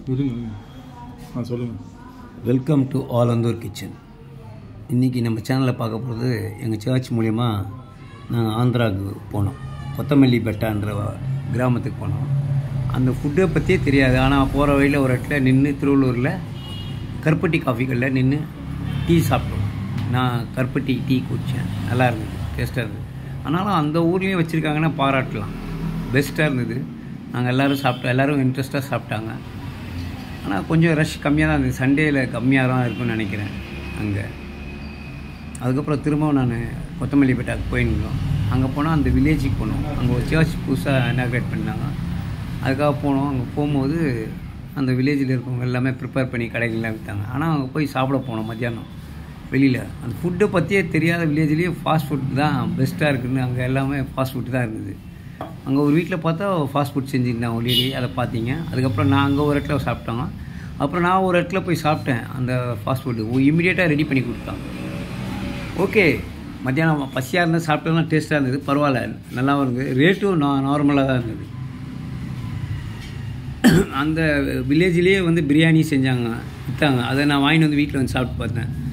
இருங்க இருங்க. ஆ சொல்லுங்கள் வெல்கம் டு ஆலந்தூர் கிச்சன் இன்றைக்கி நம்ம சேனலில் பார்க்க போகிறது எங்கள் சர்ச் மூலயமா நாங்கள் ஆந்திராவுக்கு போனோம் கொத்தமல்லி பெட்டான்ற கிராமத்துக்கு போனோம் அந்த ஃபுட்டை பற்றியே தெரியாது ஆனால் போகிற வழியில் ஒரு இடத்துல நின்று திருவள்ளூரில் கருப்பட்டி காஃபி கடையில் நின்று டீ சாப்பிட்டோம் நான் கருப்பட்டி டீ குடித்தேன் நல்லா இருந்தது டேஸ்ட்டாக இருந்தது ஆனாலும் அந்த ஊர்லேயும் வச்சுருக்காங்கன்னா பாராட்டலாம் பெஸ்ட்டாக இருந்தது நாங்கள் எல்லோரும் சாப்பிட்டோம் எல்லோரும் இன்ட்ரெஸ்ட்டாக சாப்பிட்டாங்க ஆனால் கொஞ்சம் ரஷ் கம்மியாக தான் இருந்தது சண்டேயில் கம்மியாக தான் இருக்கும்னு நினைக்கிறேன் அங்கே அதுக்கப்புறம் திரும்பவும் நான் கொத்தமல்லிப்பேட்டாக்கு போயிருந்தோம் அங்கே போனால் அந்த வில்லேஜுக்கு போனோம் அங்கே ஒரு சர்ச் புதுசாக இனாக்ரேட் பண்ணாங்க அதுக்காக போனோம் அங்கே போகும்போது அந்த வில்லேஜில் இருக்கவங்க எல்லாமே ப்ரிப்பேர் பண்ணி கடைகள்லாம் விற்றாங்க ஆனால் அங்கே போய் சாப்பிட போனோம் மத்தியானம் வெளியில் அந்த ஃபுட்டை பற்றியே தெரியாத வில்லேஜ்லேயே ஃபாஸ்ட் ஃபுட் தான் பெஸ்ட்டாக இருக்குன்னு அங்கே எல்லாமே ஃபாஸ்ட் ஃபுட் தான் இருந்தது அங்கே ஒரு வீட்டில் பார்த்தா ஃபாஸ்ட் ஃபுட் செஞ்சுருந்தாங்க ஒளியிலே அதை பார்த்தீங்க அதுக்கப்புறம் நான் அங்கே ஒரு இடத்துல சாப்பிட்டாங்க அப்புறம் நான் ஒரு இடத்துல போய் சாப்பிட்டேன் அந்த ஃபாஸ்ட் ஃபுட்டு இமீடியட்டாக ரெடி பண்ணி கொடுத்தாங்க ஓகே மத்தியானம் பசியாக இருந்தால் சாப்பிட்டோம்னா டேஸ்ட்டாக இருந்தது பரவாயில்ல நல்லாவும் இருந்தது ரேட்டும் நான் நார்மலாக தான் இருந்தது அந்த வில்லேஜ்லேயே வந்து பிரியாணி செஞ்சாங்க விற்றாங்க அதை நான் வாங்கிட்டு வந்து வீட்டில் வந்து சாப்பிட்டு பார்த்தேன்